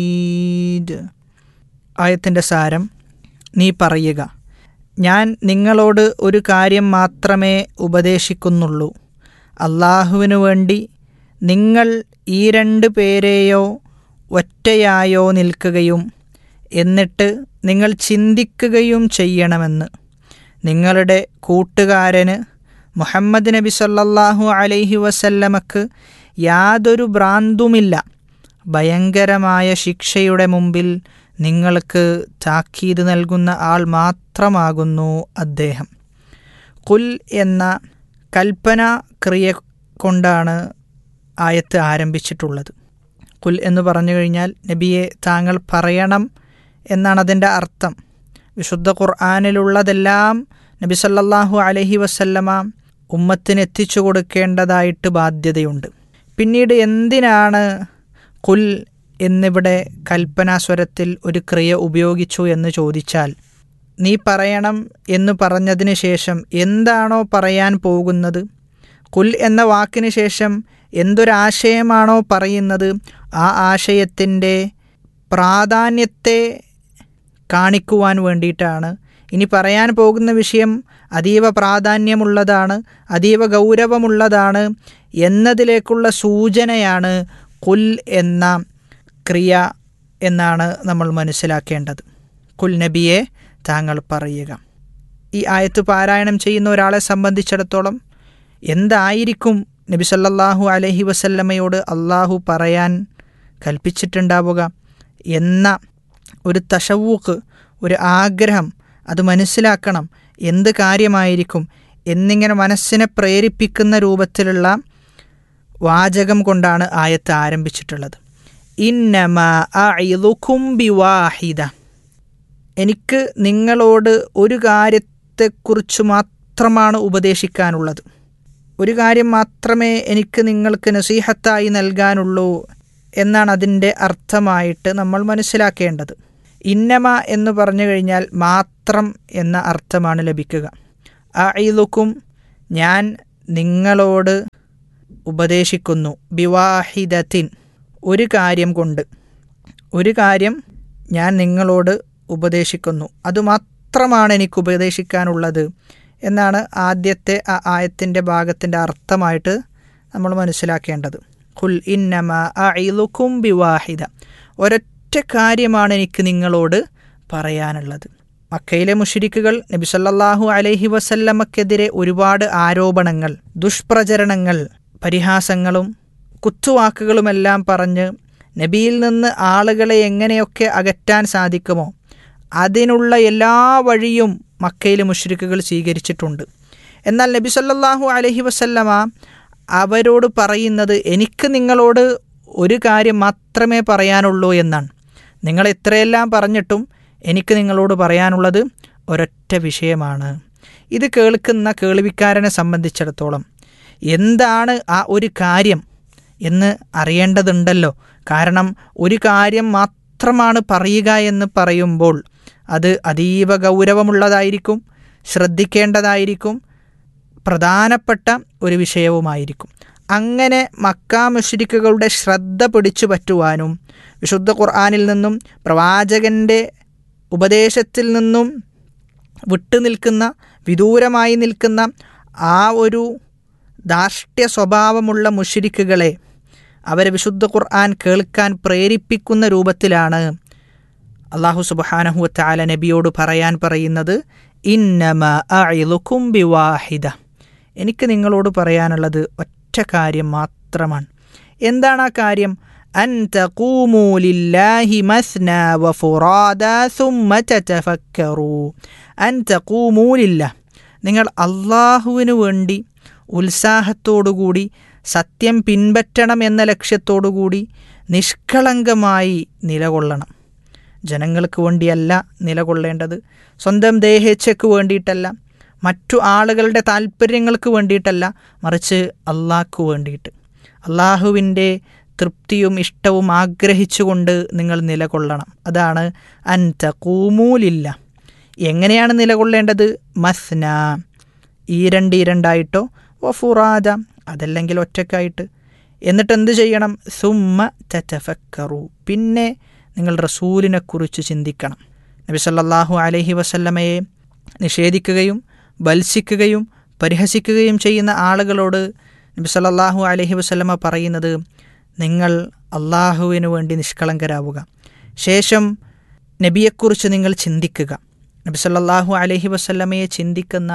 ഈദ് ആയത്തിൻ്റെ സാരം നീ പറയുക ഞാൻ നിങ്ങളോട് ഒരു കാര്യം മാത്രമേ ഉപദേശിക്കുന്നുള്ളൂ അള്ളാഹുവിനു വേണ്ടി നിങ്ങൾ ഈ രണ്ട് പേരെയോ ഒറ്റയായോ നിൽക്കുകയും എന്നിട്ട് നിങ്ങൾ ചിന്തിക്കുകയും ചെയ്യണമെന്ന് നിങ്ങളുടെ കൂട്ടുകാരന് മുഹമ്മദ് നബി സല്ലല്ലാഹു അലൈഹി വസല്ലമക്ക് യാതൊരു ഭ്രാന്തുമില്ല ഭയങ്കരമായ ശിക്ഷയുടെ മുമ്പിൽ നിങ്ങൾക്ക് താക്കീത് നൽകുന്ന ആൾ മാത്രമാകുന്നു അദ്ദേഹം കുൽ എന്ന കൽപ്പന ക്രിയ കൊണ്ടാണ് ആയത്ത് ആരംഭിച്ചിട്ടുള്ളത് കുൽ എന്ന് പറഞ്ഞു കഴിഞ്ഞാൽ നബിയെ താങ്കൾ പറയണം എന്നാണ് അതിൻ്റെ അർത്ഥം വിശുദ്ധ ഖുർആാനിലുള്ളതെല്ലാം നബി സല്ലല്ലാഹു അലൈഹി വസല്ലമ ഉമ്മത്തിന് എത്തിച്ചു കൊടുക്കേണ്ടതായിട്ട് ബാധ്യതയുണ്ട് പിന്നീട് എന്തിനാണ് കുൽ എന്നിവിടെ കൽപ്പനാസ്വരത്തിൽ ഒരു ക്രിയ ഉപയോഗിച്ചു എന്ന് ചോദിച്ചാൽ നീ പറയണം എന്ന് പറഞ്ഞതിന് ശേഷം എന്താണോ പറയാൻ പോകുന്നത് കുൽ എന്ന വാക്കിന് ശേഷം എന്തൊരാശയമാണോ പറയുന്നത് ആ ആശയത്തിൻ്റെ പ്രാധാന്യത്തെ കാണിക്കുവാൻ വേണ്ടിയിട്ടാണ് ഇനി പറയാൻ പോകുന്ന വിഷയം അതീവ പ്രാധാന്യമുള്ളതാണ് അതീവ ഗൗരവമുള്ളതാണ് എന്നതിലേക്കുള്ള സൂചനയാണ് കുൽ എന്ന ക്രിയ എന്നാണ് നമ്മൾ മനസ്സിലാക്കേണ്ടത് കുൽ നബിയെ താങ്കൾ പറയുക ഈ ആയത്ത് പാരായണം ചെയ്യുന്ന ഒരാളെ സംബന്ധിച്ചിടത്തോളം എന്തായിരിക്കും നബി സല്ലല്ലാഹു അലൈഹി വസല്ലമയോട് അള്ളാഹു പറയാൻ കൽപ്പിച്ചിട്ടുണ്ടാവുക എന്ന ഒരു തഷവൂക്ക് ഒരു ആഗ്രഹം അത് മനസ്സിലാക്കണം എന്ത് കാര്യമായിരിക്കും എന്നിങ്ങനെ മനസ്സിനെ പ്രേരിപ്പിക്കുന്ന രൂപത്തിലുള്ള വാചകം കൊണ്ടാണ് ആയത്ത് ആരംഭിച്ചിട്ടുള്ളത് ഇന്നമ അഇദുക്കും ബിവാഹിദ എനിക്ക് നിങ്ങളോട് ഒരു കാര്യത്തെക്കുറിച്ച് മാത്രമാണ് ഉപദേശിക്കാനുള്ളത് ഒരു കാര്യം മാത്രമേ എനിക്ക് നിങ്ങൾക്ക് നസീഹത്തായി നൽകാനുള്ളൂ എന്നാണ് അതിൻ്റെ അർത്ഥമായിട്ട് നമ്മൾ മനസ്സിലാക്കേണ്ടത് ഇന്നമ എന്ന് പറഞ്ഞു കഴിഞ്ഞാൽ മാത്രം എന്ന അർത്ഥമാണ് ലഭിക്കുക അഇദുക്കും ഞാൻ നിങ്ങളോട് ഉപദേശിക്കുന്നു ബിവാഹിദത്തിൻ ഒരു കാര്യം കൊണ്ട് ഒരു കാര്യം ഞാൻ നിങ്ങളോട് ഉപദേശിക്കുന്നു അതുമാത്രമാണ് എനിക്ക് ഉപദേശിക്കാനുള്ളത് എന്നാണ് ആദ്യത്തെ ആ ആയത്തിൻ്റെ ഭാഗത്തിൻ്റെ അർത്ഥമായിട്ട് നമ്മൾ മനസ്സിലാക്കേണ്ടത് ഖുൽ ഇന്നമ അഇലുക്കും ബിവാഹിദ ഒരൊറ്റ കാര്യമാണ് എനിക്ക് നിങ്ങളോട് പറയാനുള്ളത് മക്കയിലെ മുഷിരിക്കുകൾ നബി സല്ലല്ലാഹു അലൈഹി വസല്ലമക്കെതിരെ ഒരുപാട് ആരോപണങ്ങൾ ദുഷ്പ്രചരണങ്ങൾ പരിഹാസങ്ങളും കുത്തുവാക്കുകളുമെല്ലാം പറഞ്ഞ് നബിയിൽ നിന്ന് ആളുകളെ എങ്ങനെയൊക്കെ അകറ്റാൻ സാധിക്കുമോ അതിനുള്ള എല്ലാ വഴിയും മക്കയിലെ മുഷ്രിക്കുകൾ സ്വീകരിച്ചിട്ടുണ്ട് എന്നാൽ നബി സല്ലല്ലാഹു അലൈഹി വസല്ലമ അവരോട് പറയുന്നത് എനിക്ക് നിങ്ങളോട് ഒരു കാര്യം മാത്രമേ പറയാനുള്ളൂ എന്നാണ് നിങ്ങൾ എത്രയെല്ലാം പറഞ്ഞിട്ടും എനിക്ക് നിങ്ങളോട് പറയാനുള്ളത് ഒരൊറ്റ വിഷയമാണ് ഇത് കേൾക്കുന്ന കേൾവിക്കാരനെ സംബന്ധിച്ചിടത്തോളം എന്താണ് ആ ഒരു കാര്യം എന്ന് അറിയേണ്ടതുണ്ടല്ലോ കാരണം ഒരു കാര്യം മാത്രമാണ് പറയുക എന്ന് പറയുമ്പോൾ അത് അതീവ ഗൗരവമുള്ളതായിരിക്കും ശ്രദ്ധിക്കേണ്ടതായിരിക്കും പ്രധാനപ്പെട്ട ഒരു വിഷയവുമായിരിക്കും അങ്ങനെ മക്കാ മുഷ്രിക്കുകളുടെ ശ്രദ്ധ പിടിച്ചു പറ്റുവാനും വിശുദ്ധ ഖുർആാനിൽ നിന്നും പ്രവാചകൻ്റെ ഉപദേശത്തിൽ നിന്നും വിട്ടുനിൽക്കുന്ന വിദൂരമായി നിൽക്കുന്ന ആ ഒരു ധാർഷ്ട്യ സ്വഭാവമുള്ള മുഷിരിക്കുകളെ അവരെ വിശുദ്ധ ഖുർആൻ കേൾക്കാൻ പ്രേരിപ്പിക്കുന്ന രൂപത്തിലാണ് അള്ളാഹു സുബാനഹു താല നബിയോട് പറയാൻ പറയുന്നത് ഇന്നമ അഇലുക്കും ബിവാഹിദ എനിക്ക് നിങ്ങളോട് പറയാനുള്ളത് ഒറ്റ കാര്യം മാത്രമാണ് എന്താണ് ആ കാര്യം അൻ തഖൂമൂ ലില്ലാഹി മസ്ന വഫുറാദ സുമ്മ തതഫക്കറൂ അൻ തഖൂമൂ ലില്ലാഹ് നിങ്ങൾ അള്ളാഹുവിനു വേണ്ടി ഉത്സാഹത്തോടുകൂടി സത്യം പിൻപറ്റണം എന്ന ലക്ഷ്യത്തോടുകൂടി നിഷ്കളങ്കമായി നിലകൊള്ളണം ജനങ്ങൾക്ക് വേണ്ടിയല്ല നിലകൊള്ളേണ്ടത് സ്വന്തം ദേഹേച്ഛയ്ക്ക് വേണ്ടിയിട്ടല്ല മറ്റു ആളുകളുടെ താല്പര്യങ്ങൾക്ക് വേണ്ടിയിട്ടല്ല മറിച്ച് അള്ളാഹ്ക്ക് വേണ്ടിയിട്ട് അള്ളാഹുവിൻ്റെ തൃപ്തിയും ഇഷ്ടവും ആഗ്രഹിച്ചുകൊണ്ട് നിങ്ങൾ നിലകൊള്ളണം അതാണ് അൻ തകൂമൂലില്ല എങ്ങനെയാണ് നിലകൊള്ളേണ്ടത് മസ്ന ഈരണ്ട് ഈരണ്ടായിട്ടോ വഫുറാദ അതല്ലെങ്കിൽ ഒറ്റക്കായിട്ട് എന്നിട്ട് എന്ത് ചെയ്യണം സുമ്മ തറ്റഫക്കറു പിന്നെ നിങ്ങൾ റസൂലിനെക്കുറിച്ച് ചിന്തിക്കണം നബി സല്ലല്ലാഹു അലൈഹി വസല്ലമയെ നിഷേധിക്കുകയും വത്സിക്കുകയും പരിഹസിക്കുകയും ചെയ്യുന്ന ആളുകളോട് നബി സല്ലല്ലാഹു അലൈഹി വസല്ലമ പറയുന്നത് നിങ്ങൾ അള്ളാഹുവിനു വേണ്ടി നിഷ്കളങ്കരാവുക ശേഷം നബിയെക്കുറിച്ച് നിങ്ങൾ ചിന്തിക്കുക നബി സല്ലല്ലാഹു അലൈഹി വസല്ലമയെ ചിന്തിക്കുന്ന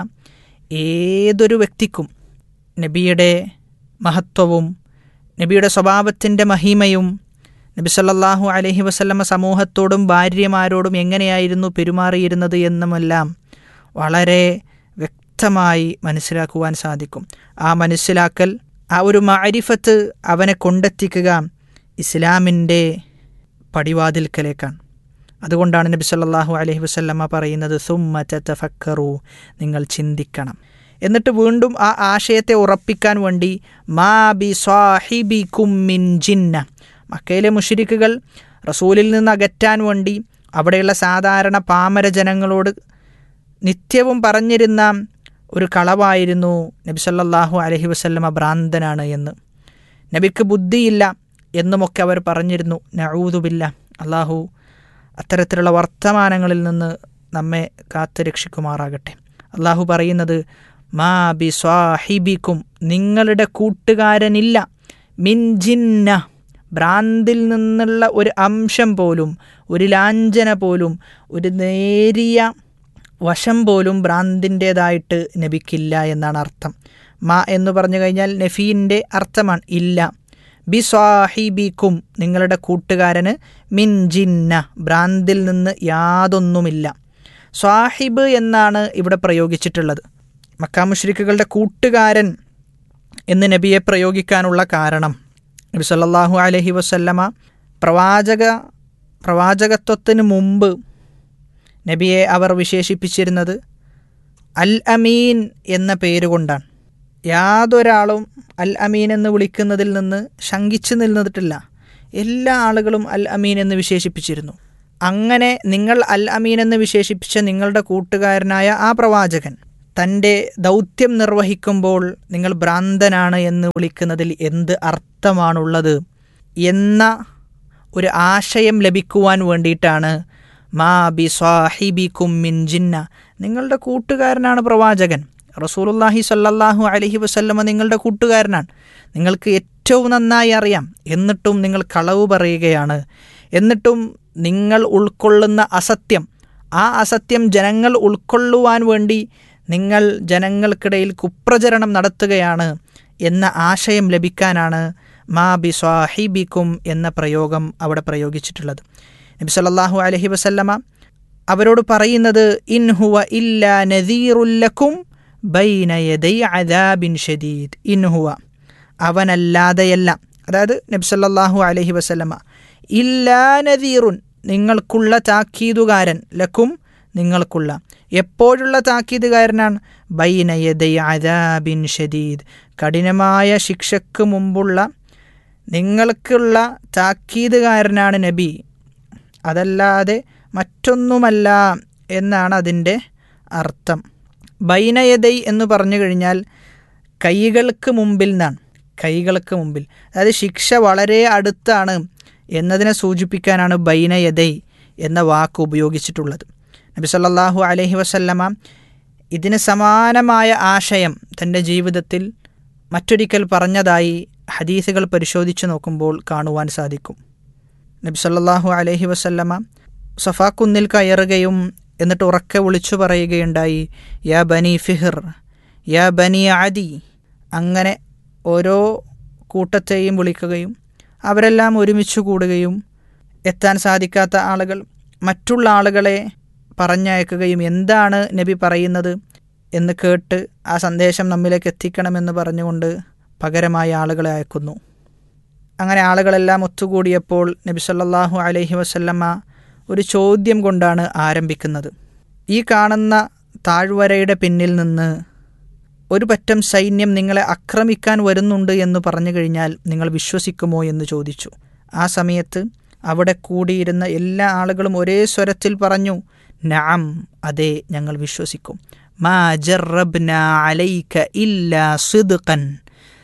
ഏതൊരു വ്യക്തിക്കും നബിയുടെ മഹത്വവും നബിയുടെ സ്വഭാവത്തിൻ്റെ മഹിമയും നബി സല്ലല്ലാഹു അലൈഹി വസല്ലമ സമൂഹത്തോടും ഭാര്യമാരോടും എങ്ങനെയായിരുന്നു പെരുമാറിയിരുന്നത് എന്നുമെല്ലാം വളരെ വ്യക്തമായി മനസ്സിലാക്കുവാൻ സാധിക്കും ആ മനസ്സിലാക്കൽ ആ ഒരു മാരിഫത്ത് അവനെ കൊണ്ടെത്തിക്കുക ഇസ്ലാമിൻ്റെ പടിവാതിൽക്കലേക്കാണ് അതുകൊണ്ടാണ് നബി സല്ലല്ലാഹു അലൈഹി വസല്ലമ പറയുന്നത് സുമ്മ തഫക്കറു നിങ്ങൾ ചിന്തിക്കണം എന്നിട്ട് വീണ്ടും ആ ആശയത്തെ ഉറപ്പിക്കാൻ വേണ്ടി മാ ബി സ്വാഹിബി കുമ്മിൻ ജിന്ന മക്കയിലെ മുഷിരിക്കുകൾ റസൂലിൽ നിന്ന് അകറ്റാൻ വേണ്ടി അവിടെയുള്ള സാധാരണ പാമര ജനങ്ങളോട് നിത്യവും പറഞ്ഞിരുന്ന ഒരു കളവായിരുന്നു നബി സല്ലല്ലാഹു അലൈഹി വസല്ലമ ഭ്രാന്തനാണ് എന്ന് നബിക്ക് ബുദ്ധിയില്ല എന്നുമൊക്കെ അവർ പറഞ്ഞിരുന്നു നഊതുബില്ല അള്ളാഹു അത്തരത്തിലുള്ള വർത്തമാനങ്ങളിൽ നിന്ന് നമ്മെ കാത്തു രക്ഷിക്കുമാറാകട്ടെ അള്ളാഹു പറയുന്നത് മാ ബി സ്വാഹിബിക്കും നിങ്ങളുടെ കൂട്ടുകാരനില്ല മിൻ ജിന്ന ഭ്രാന്തിൽ നിന്നുള്ള ഒരു അംശം പോലും ഒരു ലാഞ്ചന പോലും ഒരു നേരിയ വശം പോലും ഭ്രാന്തിൻ്റേതായിട്ട് നബിക്കില്ല എന്നാണ് അർത്ഥം മാ എന്ന് പറഞ്ഞു കഴിഞ്ഞാൽ നഫീൻ്റെ അർത്ഥമാണ് ഇല്ല ബി സ്വാഹിബിക്കും നിങ്ങളുടെ കൂട്ടുകാരന് മിൻ ജിന്ന ഭ്രാന്തിൽ നിന്ന് യാതൊന്നുമില്ല സ്വാഹിബ് എന്നാണ് ഇവിടെ പ്രയോഗിച്ചിട്ടുള്ളത് മക്കാമുഷ്രിക്കുകളുടെ കൂട്ടുകാരൻ എന്ന് നബിയെ പ്രയോഗിക്കാനുള്ള കാരണം നബി സല്ലല്ലാഹു അലൈഹി വസല്ലമ പ്രവാചക പ്രവാചകത്വത്തിന് മുമ്പ് നബിയെ അവർ വിശേഷിപ്പിച്ചിരുന്നത് അൽ അമീൻ എന്ന പേരുകൊണ്ടാണ് യാതൊരാളും അൽ അമീൻ എന്ന് വിളിക്കുന്നതിൽ നിന്ന് ശങ്കിച്ചു നിന്നിട്ടില്ല എല്ലാ ആളുകളും അൽ അമീൻ എന്ന് വിശേഷിപ്പിച്ചിരുന്നു അങ്ങനെ നിങ്ങൾ അൽ അമീൻ എന്ന് വിശേഷിപ്പിച്ച നിങ്ങളുടെ കൂട്ടുകാരനായ ആ പ്രവാചകൻ തൻ്റെ ദൗത്യം നിർവഹിക്കുമ്പോൾ നിങ്ങൾ ഭ്രാന്തനാണ് എന്ന് വിളിക്കുന്നതിൽ എന്ത് അർത്ഥമാണുള്ളത് എന്ന ഒരു ആശയം ലഭിക്കുവാൻ വേണ്ടിയിട്ടാണ് മാ ബി സ്വാഹിബിക്കും മിൻ ജിന്ന നിങ്ങളുടെ കൂട്ടുകാരനാണ് പ്രവാചകൻ റസൂലുല്ലാഹി സല്ലല്ലാഹു അലഹി വസല്ലമ നിങ്ങളുടെ കൂട്ടുകാരനാണ് നിങ്ങൾക്ക് ഏറ്റവും നന്നായി അറിയാം എന്നിട്ടും നിങ്ങൾ കളവ് പറയുകയാണ് എന്നിട്ടും നിങ്ങൾ ഉൾക്കൊള്ളുന്ന അസത്യം ആ അസത്യം ജനങ്ങൾ ഉൾക്കൊള്ളുവാൻ വേണ്ടി നിങ്ങൾ ജനങ്ങൾക്കിടയിൽ കുപ്രചരണം നടത്തുകയാണ് എന്ന ആശയം ലഭിക്കാനാണ് മാ ബി സ്വാഹിബിക്കും എന്ന പ്രയോഗം അവിടെ പ്രയോഗിച്ചിട്ടുള്ളത് നബി സല്ലല്ലാഹു അലഹി വസല്ലമ അവരോട് പറയുന്നത് ഇൻ ഹുവ ഇല്ല നദീറുല്ലക്കും ബൈന യദൈ അദാബിൻ ഷദീദ് ഇൻ ഹുവ അവനല്ലാതെയല്ല അതായത് നബി സല്ലല്ലാഹു അലൈഹി വസല്ലമ ഇല്ലാ നദീറുൻ നിങ്ങൾക്കുള്ള താക്കീതുകാരൻ ലക്കും നിങ്ങൾക്കുള്ള എപ്പോഴുള്ള താക്കീതുകാരനാണ് ബൈന യദൈ അദാബിൻ ഷദീദ് കഠിനമായ ശിക്ഷയ്ക്ക് മുമ്പുള്ള നിങ്ങൾക്കുള്ള താക്കീതുകാരനാണ് നബി അതല്ലാതെ മറ്റൊന്നുമല്ല എന്നാണ് അതിൻ്റെ അർത്ഥം ബൈനയതൈ എന്ന് പറഞ്ഞു കഴിഞ്ഞാൽ കൈകൾക്ക് മുമ്പിൽ നിന്നാണ് കൈകൾക്ക് മുമ്പിൽ അതായത് ശിക്ഷ വളരെ അടുത്താണ് എന്നതിനെ സൂചിപ്പിക്കാനാണ് ബൈനയതൈ എന്ന വാക്ക് ഉപയോഗിച്ചിട്ടുള്ളത് നബി സല്ലല്ലാഹു അലൈഹി വസല്ലമ ഇതിന് സമാനമായ ആശയം തൻ്റെ ജീവിതത്തിൽ മറ്റൊരിക്കൽ പറഞ്ഞതായി ഹദീസുകൾ പരിശോധിച്ചു നോക്കുമ്പോൾ കാണുവാൻ സാധിക്കും നബി സല്ലല്ലാഹു അലൈഹി വസല്ലമ സഫാ കുന്നിൽ കയറുകയും എന്നിട്ട് ഉറക്കെ വിളിച്ചു പറയുകയുണ്ടായി യാ ബനി ഫിഹിർ യാ ബനി അദി അങ്ങനെ ഓരോ കൂട്ടത്തെയും വിളിക്കുകയും അവരെല്ലാം ഒരുമിച്ച് കൂടുകയും എത്താൻ സാധിക്കാത്ത ആളുകൾ മറ്റുള്ള ആളുകളെ പറഞ്ഞയക്കുകയും എന്താണ് നബി പറയുന്നത് എന്ന് കേട്ട് ആ സന്ദേശം നമ്മിലേക്ക് എത്തിക്കണമെന്ന് പറഞ്ഞുകൊണ്ട് പകരമായ ആളുകളെ അയക്കുന്നു അങ്ങനെ ആളുകളെല്ലാം ഒത്തുകൂടിയപ്പോൾ നബി സല്ലല്ലാഹു അലൈഹി വസല്ലമ്മ ഒരു ചോദ്യം കൊണ്ടാണ് ആരംഭിക്കുന്നത് ഈ കാണുന്ന താഴ്വരയുടെ പിന്നിൽ നിന്ന് ഒരു പറ്റം സൈന്യം നിങ്ങളെ ആക്രമിക്കാൻ വരുന്നുണ്ട് എന്ന് പറഞ്ഞു കഴിഞ്ഞാൽ നിങ്ങൾ വിശ്വസിക്കുമോ എന്ന് ചോദിച്ചു ആ സമയത്ത് അവിടെ കൂടിയിരുന്ന എല്ലാ ആളുകളും ഒരേ സ്വരത്തിൽ പറഞ്ഞു നഅം അതെ ഞങ്ങൾ വിശ്വസിക്കും മാ ജറബ്ന അലൈക ഇല്ലാ സിദ്ഖൻ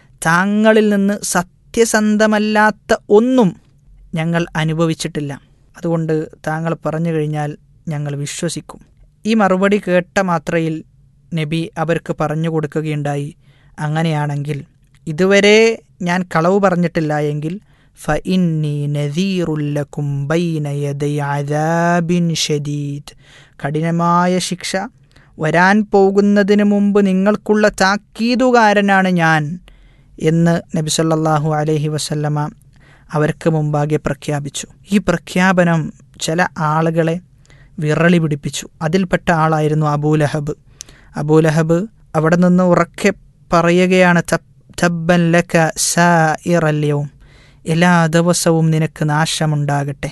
താങ്കളിൽ നിന്ന് സത്യസന്ധമല്ലാത്ത ഒന്നും ഞങ്ങൾ അനുഭവിച്ചിട്ടില്ല അതുകൊണ്ട് താങ്കൾ പറഞ്ഞു കഴിഞ്ഞാൽ ഞങ്ങൾ വിശ്വസിക്കും ഈ മറുപടി കേട്ട മാത്രയിൽ നബി അവർക്ക് പറഞ്ഞു കൊടുക്കുകയുണ്ടായി അങ്ങനെയാണെങ്കിൽ ഇതുവരെ ഞാൻ കളവ് പറഞ്ഞിട്ടില്ല എങ്കിൽ ഫ ഇന്നി നദീറുല്ലക്കും ബൈന യദൈ അദാബിൻ ഷദീദ് കഠിനമായ ശിക്ഷ വരാൻ പോകുന്നതിന് മുമ്പ് നിങ്ങൾക്കുള്ള താക്കീതുകാരനാണ് ഞാൻ എന്ന് നബി സല്ലല്ലാഹു അലൈഹി വസല്ലമ അവർക്ക് മുമ്പാകെ പ്രഖ്യാപിച്ചു ഈ പ്രഖ്യാപനം ചില ആളുകളെ വിറളി പിടിപ്പിച്ചു അതിൽപ്പെട്ട ആളായിരുന്നു അബൂലഹബ് അബൂലഹബ് അവിടെ നിന്ന് ഉറക്കെ പറയുകയാണ് തബ്ബൻ ലക സായിറല്യവും എല്ലാ ദിവസവും നിനക്ക് നാശമുണ്ടാകട്ടെ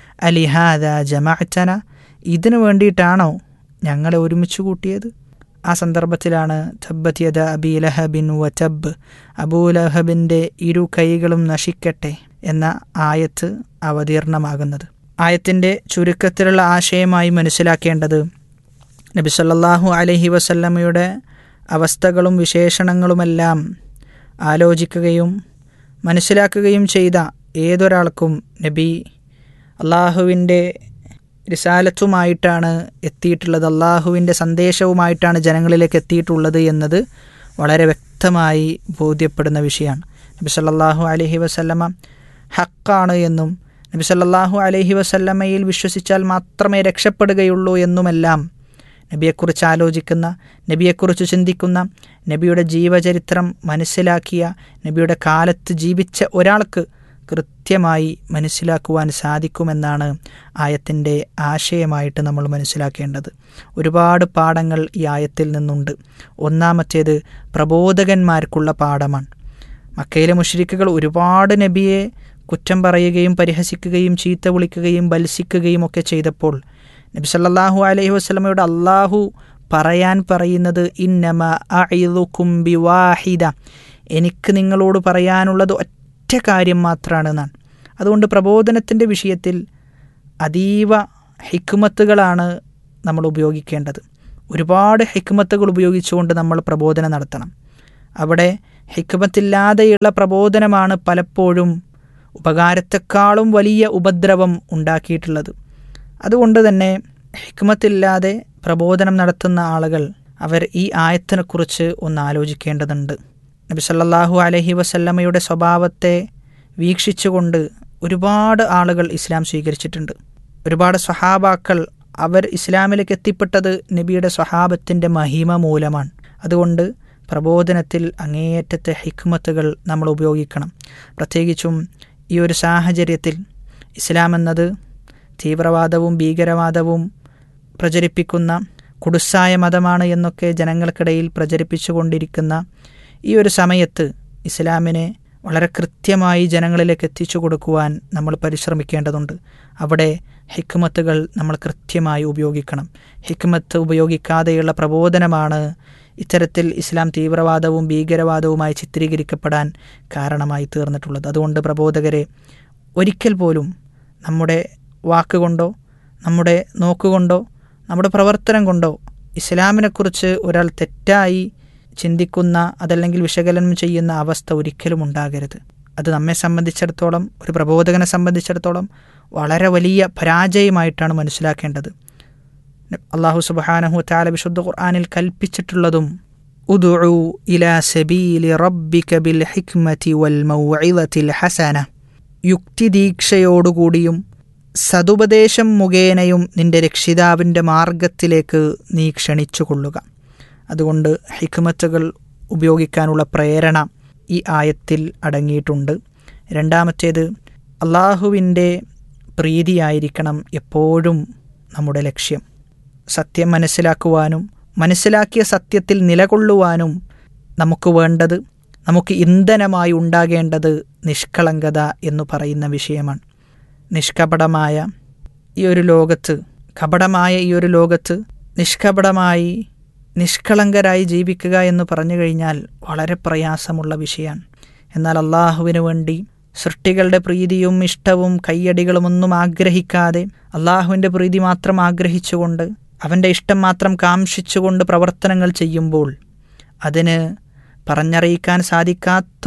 അലിഹാദ ജമാഅത്തന ഇതിനു വേണ്ടിയിട്ടാണോ ഞങ്ങളെ ഒരുമിച്ച് കൂട്ടിയത് ആ സന്ദർഭത്തിലാണ് തബ്ബത്യത അബി ലഹബിൻ വറ്റബ് അബൂലഹബിൻ്റെ ഇരു കൈകളും നശിക്കട്ടെ എന്ന ആയത്ത് അവതീർണമാകുന്നത് ആയത്തിൻ്റെ ചുരുക്കത്തിലുള്ള ആശയമായി മനസ്സിലാക്കേണ്ടത് നബി സല്ലല്ലാഹു അലൈഹി വസല്ലമയുടെ അവസ്ഥകളും വിശേഷണങ്ങളുമെല്ലാം ആലോചിക്കുകയും മനസ്സിലാക്കുകയും ചെയ്ത ഏതൊരാൾക്കും നബി അള്ളാഹുവിൻ്റെ റിസാലത്തുമായിട്ടാണ് എത്തിയിട്ടുള്ളത് അള്ളാഹുവിൻ്റെ സന്ദേശവുമായിട്ടാണ് ജനങ്ങളിലേക്ക് എത്തിയിട്ടുള്ളത് എന്നത് വളരെ വ്യക്തമായി ബോധ്യപ്പെടുന്ന വിഷയമാണ് നബി സല്ലല്ലാഹു അലൈഹി വസല്ലമ ഹക്കാണ് എന്നും നബി സല്ലല്ലാഹു അലൈഹി വസല്ലമയിൽ വിശ്വസിച്ചാൽ മാത്രമേ രക്ഷപ്പെടുകയുള്ളൂ എന്നുമെല്ലാം നബിയെക്കുറിച്ച് ആലോചിക്കുന്ന നബിയെക്കുറിച്ച് ചിന്തിക്കുന്ന നബിയുടെ ജീവചരിത്രം മനസ്സിലാക്കിയ നബിയുടെ കാലത്ത് ജീവിച്ച ഒരാൾക്ക് കൃത്യമായി മനസ്സിലാക്കുവാൻ സാധിക്കുമെന്നാണ് ആയത്തിൻ്റെ ആശയമായിട്ട് നമ്മൾ മനസ്സിലാക്കേണ്ടത് ഒരുപാട് പാഠങ്ങൾ ഈ ആയത്തിൽ നിന്നുണ്ട് ഒന്നാമത്തേത് പ്രബോധകന്മാർക്കുള്ള പാഠമാണ് മക്കയിലെ മുഷരിക്കുകൾ ഒരുപാട് നബിയെ കുറ്റം പറയുകയും പരിഹസിക്കുകയും ചീത്ത വിളിക്കുകയും ബത്സിക്കുകയും ഒക്കെ ചെയ്തപ്പോൾ നബി സല്ലല്ലാഹു അലൈഹി വസല്ലമയോട് അള്ളാഹു പറയാൻ പറയുന്നത് ഇന്നമ അഇദുക്കും ബിവാഹിദ എനിക്ക് നിങ്ങളോട് പറയാനുള്ളത് ഒറ്റ കാര്യം മാത്രമാണ് എന്നാണ് അതുകൊണ്ട് പ്രബോധനത്തിൻ്റെ വിഷയത്തിൽ അതീവ ഹിക്മത്തുകളാണ് നമ്മൾ ഉപയോഗിക്കേണ്ടത് ഒരുപാട് ഹിക്മത്തുകൾ ഉപയോഗിച്ചുകൊണ്ട് നമ്മൾ പ്രബോധനം നടത്തണം അവിടെ ഹിക്മത്തില്ലാതെയുള്ള പ്രബോധനമാണ് പലപ്പോഴും ഉപകാരത്തെക്കാളും വലിയ ഉപദ്രവം ഉണ്ടാക്കിയിട്ടുള്ളത് അതുകൊണ്ട് തന്നെ ഹിക്മത്തില്ലാതെ പ്രബോധനം നടത്തുന്ന ആളുകൾ അവർ ഈ ആയത്തിനെക്കുറിച്ച് ഒന്ന് ആലോചിക്കേണ്ടതുണ്ട് നബി സല്ലല്ലാഹു അലൈഹി വസല്ലമയുടെ സ്വഭാവത്തെ വീക്ഷിച്ചുകൊണ്ട് ഒരുപാട് ആളുകൾ ഇസ്ലാം സ്വീകരിച്ചിട്ടുണ്ട് ഒരുപാട് സ്വഹാബാക്കൾ അവർ ഇസ്ലാമിലേക്ക് എത്തിപ്പെട്ടത് നബിയുടെ സ്വഹാബത്തിൻ്റെ മഹിമ മൂലമാണ് അതുകൊണ്ട് പ്രബോധനത്തിൽ അങ്ങേയറ്റത്തെ ഹിക്മത്തുകൾ നമ്മൾ ഉപയോഗിക്കണം പ്രത്യേകിച്ചും ഈ ഒരു സാഹചര്യത്തിൽ ഇസ്ലാം എന്നത് തീവ്രവാദവും ഭീകരവാദവും പ്രചരിപ്പിക്കുന്ന കുടുസായ മതമാണ് എന്നൊക്കെ ജനങ്ങൾക്കിടയിൽ പ്രചരിപ്പിച്ചുകൊണ്ടിരിക്കുന്ന ഈ ഒരു സമയത്ത് ഇസ്ലാമിനെ വളരെ കൃത്യമായി ജനങ്ങളിലേക്ക് എത്തിച്ചു കൊടുക്കുവാൻ നമ്മൾ പരിശ്രമിക്കേണ്ടതുണ്ട് അവിടെ ഹിക്മത്തുകൾ നമ്മൾ കൃത്യമായി ഉപയോഗിക്കണം ഹിക്മത്ത് ഉപയോഗിക്കാതെയുള്ള പ്രബോധനമാണ് ഇത്തരത്തിൽ ഇസ്ലാം തീവ്രവാദവും ഭീകരവാദവുമായി ചിത്രീകരിക്കപ്പെടാൻ കാരണമായി തീർന്നിട്ടുള്ളത് അതുകൊണ്ട് പ്രബോധകരെ ഒരിക്കൽ പോലും നമ്മുടെ വാക്കുകൊണ്ടോ നമ്മുടെ നോക്കുകൊണ്ടോ നമ്മുടെ പ്രവർത്തനം കൊണ്ടോ ഇസ്ലാമിനെക്കുറിച്ച് ഒരാൾ തെറ്റായി ചിന്തിക്കുന്ന അതല്ലെങ്കിൽ വിശകലനം ചെയ്യുന്ന അവസ്ഥ ഒരിക്കലും ഉണ്ടാകരുത് അത് നമ്മെ സംബന്ധിച്ചിടത്തോളം ഒരു പ്രബോധകനെ സംബന്ധിച്ചിടത്തോളം വളരെ വലിയ പരാജയമായിട്ടാണ് മനസ്സിലാക്കേണ്ടത് അള്ളാഹു സുബാനഹു താല വിശുദ്ധ ഖുർആാനിൽ കൽപ്പിച്ചിട്ടുള്ളതും ഉദുഉ ഇലാ സബീലി റബ്ബിക ബിൽ ഹിക്മതി വൽ മൗഇദത്തിൽ ഹസന യുക്തിദീക്ഷയോടുകൂടിയും സതുപദേശം മുഖേനയും നിന്റെ രക്ഷിതാവിൻ്റെ മാർഗത്തിലേക്ക് നീ ക്ഷണിച്ചുകൊള്ളുക അതുകൊണ്ട് ഹിക്മത്തുകൾ ഉപയോഗിക്കാനുള്ള പ്രേരണ ഈ ആയത്തിൽ അടങ്ങിയിട്ടുണ്ട് രണ്ടാമത്തേത് അള്ളാഹുവിൻ്റെ പ്രീതിയായിരിക്കണം എപ്പോഴും നമ്മുടെ ലക്ഷ്യം സത്യം മനസ്സിലാക്കുവാനും മനസ്സിലാക്കിയ സത്യത്തിൽ നിലകൊള്ളുവാനും നമുക്ക് വേണ്ടത് നമുക്ക് ഇന്ധനമായി ഉണ്ടാകേണ്ടത് നിഷ്കളങ്കത എന്ന് പറയുന്ന വിഷയമാണ് നിഷ്കപടമായ ഈ ഒരു ലോകത്ത് കപടമായ ഈ ഒരു ലോകത്ത് നിഷ്കപടമായി നിഷ്കളങ്കരായി ജീവിക്കുക എന്ന് പറഞ്ഞു കഴിഞ്ഞാൽ വളരെ പ്രയാസമുള്ള വിഷയമാണ് എന്നാൽ അള്ളാഹുവിനു വേണ്ടി സൃഷ്ടികളുടെ പ്രീതിയും ഇഷ്ടവും കയ്യടികളുമൊന്നും ആഗ്രഹിക്കാതെ അള്ളാഹുവിൻ്റെ പ്രീതി മാത്രം ആഗ്രഹിച്ചുകൊണ്ട് അവൻ്റെ ഇഷ്ടം മാത്രം കാംക്ഷിച്ചുകൊണ്ട് പ്രവർത്തനങ്ങൾ ചെയ്യുമ്പോൾ അതിന് പറഞ്ഞറിയിക്കാൻ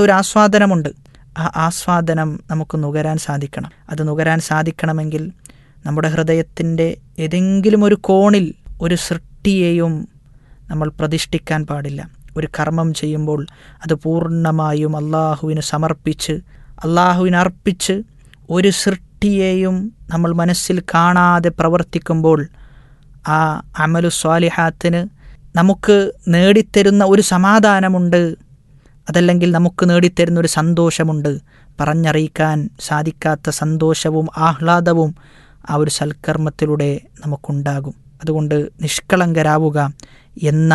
സാധിക്കാത്തൊരാസ്വാദനമുണ്ട് ആ ആസ്വാദനം നമുക്ക് നുകരാൻ സാധിക്കണം അത് നുകരാൻ സാധിക്കണമെങ്കിൽ നമ്മുടെ ഹൃദയത്തിൻ്റെ ഏതെങ്കിലും ഒരു കോണിൽ ഒരു സൃഷ്ടിയെയും നമ്മൾ പ്രതിഷ്ഠിക്കാൻ പാടില്ല ഒരു കർമ്മം ചെയ്യുമ്പോൾ അത് പൂർണ്ണമായും അള്ളാഹുവിന് സമർപ്പിച്ച് അള്ളാഹുവിന് അർപ്പിച്ച് ഒരു സൃഷ്ടിയെയും നമ്മൾ മനസ്സിൽ കാണാതെ പ്രവർത്തിക്കുമ്പോൾ ആ അമലു സ്വാലിഹാത്തിന് നമുക്ക് നേടിത്തരുന്ന ഒരു സമാധാനമുണ്ട് അതല്ലെങ്കിൽ നമുക്ക് നേടിത്തരുന്ന ഒരു സന്തോഷമുണ്ട് പറഞ്ഞറിയിക്കാൻ സാധിക്കാത്ത സന്തോഷവും ആഹ്ലാദവും ആ ഒരു സൽക്കർമ്മത്തിലൂടെ നമുക്കുണ്ടാകും അതുകൊണ്ട് നിഷ്കളങ്കരാവുക എന്ന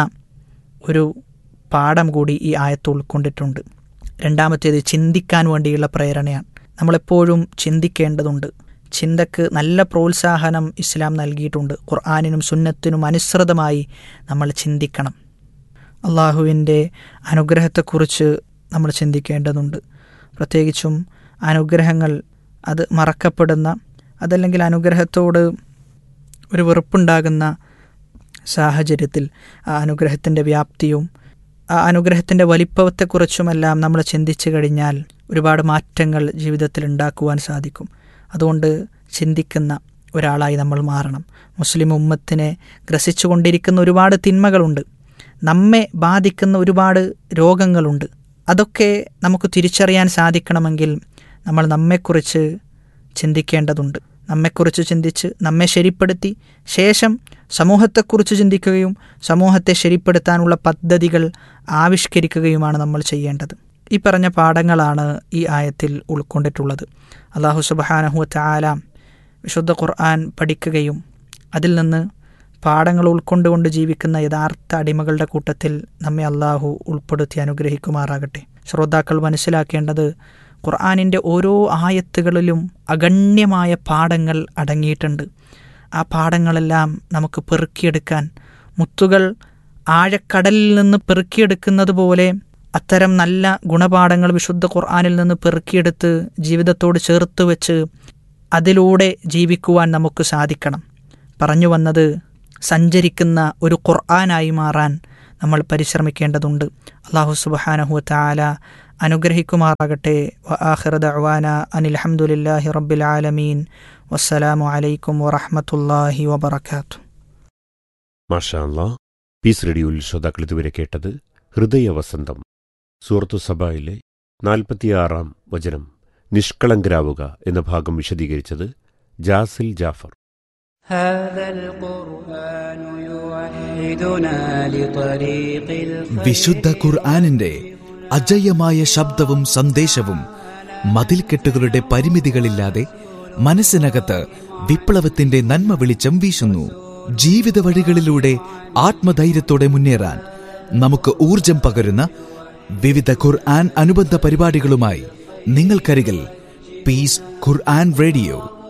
ഒരു പാഠം കൂടി ഈ ആയത്ത് ഉൾക്കൊണ്ടിട്ടുണ്ട് രണ്ടാമത്തേത് ചിന്തിക്കാൻ വേണ്ടിയുള്ള പ്രേരണയാണ് നമ്മളെപ്പോഴും ചിന്തിക്കേണ്ടതുണ്ട് ചിന്തക്ക് നല്ല പ്രോത്സാഹനം ഇസ്ലാം നൽകിയിട്ടുണ്ട് ഖുർആാനിനും സുന്നത്തിനും അനുസൃതമായി നമ്മൾ ചിന്തിക്കണം അള്ളാഹുവിൻ്റെ അനുഗ്രഹത്തെക്കുറിച്ച് നമ്മൾ ചിന്തിക്കേണ്ടതുണ്ട് പ്രത്യേകിച്ചും അനുഗ്രഹങ്ങൾ അത് മറക്കപ്പെടുന്ന അതല്ലെങ്കിൽ അനുഗ്രഹത്തോട് ഒരു വെറുപ്പുണ്ടാകുന്ന സാഹചര്യത്തിൽ ആ അനുഗ്രഹത്തിൻ്റെ വ്യാപ്തിയും ആ അനുഗ്രഹത്തിൻ്റെ വലിപ്പത്തെക്കുറിച്ചുമെല്ലാം നമ്മൾ ചിന്തിച്ചു കഴിഞ്ഞാൽ ഒരുപാട് മാറ്റങ്ങൾ ജീവിതത്തിൽ ഉണ്ടാക്കുവാൻ സാധിക്കും അതുകൊണ്ട് ചിന്തിക്കുന്ന ഒരാളായി നമ്മൾ മാറണം മുസ്ലിം ഉമ്മത്തിനെ ഗ്രസിച്ചുകൊണ്ടിരിക്കുന്ന ഒരുപാട് തിന്മകളുണ്ട് നമ്മെ ബാധിക്കുന്ന ഒരുപാട് രോഗങ്ങളുണ്ട് അതൊക്കെ നമുക്ക് തിരിച്ചറിയാൻ സാധിക്കണമെങ്കിൽ നമ്മൾ നമ്മെക്കുറിച്ച് ചിന്തിക്കേണ്ടതുണ്ട് നമ്മെക്കുറിച്ച് ചിന്തിച്ച് നമ്മെ ശരിപ്പെടുത്തി ശേഷം സമൂഹത്തെക്കുറിച്ച് ചിന്തിക്കുകയും സമൂഹത്തെ ശരിപ്പെടുത്താനുള്ള പദ്ധതികൾ ആവിഷ്കരിക്കുകയുമാണ് നമ്മൾ ചെയ്യേണ്ടത് ഈ പറഞ്ഞ പാഠങ്ങളാണ് ഈ ആയത്തിൽ ഉൾക്കൊണ്ടിട്ടുള്ളത് അള്ളാഹു സുബാനഹു താല വിശുദ്ധ ഖുർആൻ പഠിക്കുകയും അതിൽ നിന്ന് പാഠങ്ങൾ ഉൾക്കൊണ്ടുകൊണ്ട് ജീവിക്കുന്ന യഥാർത്ഥ അടിമകളുടെ കൂട്ടത്തിൽ നമ്മെ അള്ളാഹു ഉൾപ്പെടുത്തി അനുഗ്രഹിക്കുമാറാകട്ടെ ശ്രോതാക്കൾ മനസ്സിലാക്കേണ്ടത് ഖുർആാനിൻ്റെ ഓരോ ആയത്തുകളിലും അഗണ്യമായ പാഠങ്ങൾ അടങ്ങിയിട്ടുണ്ട് ആ പാഠങ്ങളെല്ലാം നമുക്ക് പെറുക്കിയെടുക്കാൻ മുത്തുകൾ ആഴക്കടലിൽ നിന്ന് പെറുക്കിയെടുക്കുന്നത് പോലെ അത്തരം നല്ല ഗുണപാഠങ്ങൾ വിശുദ്ധ ഖുർആാനിൽ നിന്ന് പെറുക്കിയെടുത്ത് ജീവിതത്തോട് ചേർത്ത് വെച്ച് അതിലൂടെ ജീവിക്കുവാൻ നമുക്ക് സാധിക്കണം പറഞ്ഞു വന്നത് സഞ്ചരിക്കുന്ന ഒരു ഖുർആനായി മാറാൻ നമ്മൾ പരിശ്രമിക്കേണ്ടതുണ്ട് അള്ളാഹു സുബാനഹു താല അനുഗ്രഹിക്കുമാറാകട്ടെ വആഖിറ ദഅവാന അനിൽ ഹംദുലില്ലാഹി റബ്ബിൽ ആലമീൻ വസ്സലാമു അലൈക്കും വറഹ്മത്തുള്ളാഹി വബറകാതുഹു മാഷാ അല്ലാ പീസ് റേഡിയോയിൽ ശ്രോതാക്കൾ ഇതുവരെ കേട്ടത് ഹൃദയവസന്തം സൂറത്തു സഭയിലെ നാൽപ്പത്തിയാറാം വചനം നിഷ്കളങ്കരാവുക എന്ന ഭാഗം വിശദീകരിച്ചത് ജാസിൽ ജാഫർ هذا القرآن يوحدنا لطريق വിശുദ്ധ الخير ഖുർആാനിന്റെ അജയ്യമായ ശബ്ദവും സന്ദേശവും മതിൽക്കെട്ടുകളുടെ പരിമിതികളില്ലാതെ മനസ്സിനകത്ത് വിപ്ലവത്തിന്റെ നന്മ വെളിച്ചം വീശുന്നു ജീവിത വഴികളിലൂടെ ആത്മധൈര്യത്തോടെ മുന്നേറാൻ നമുക്ക് ഊർജം പകരുന്ന വിവിധ ഖുർആൻ അനുബന്ധ പരിപാടികളുമായി നിങ്ങൾക്കരികിൽ പീസ് ഖുർആൻ റേഡിയോ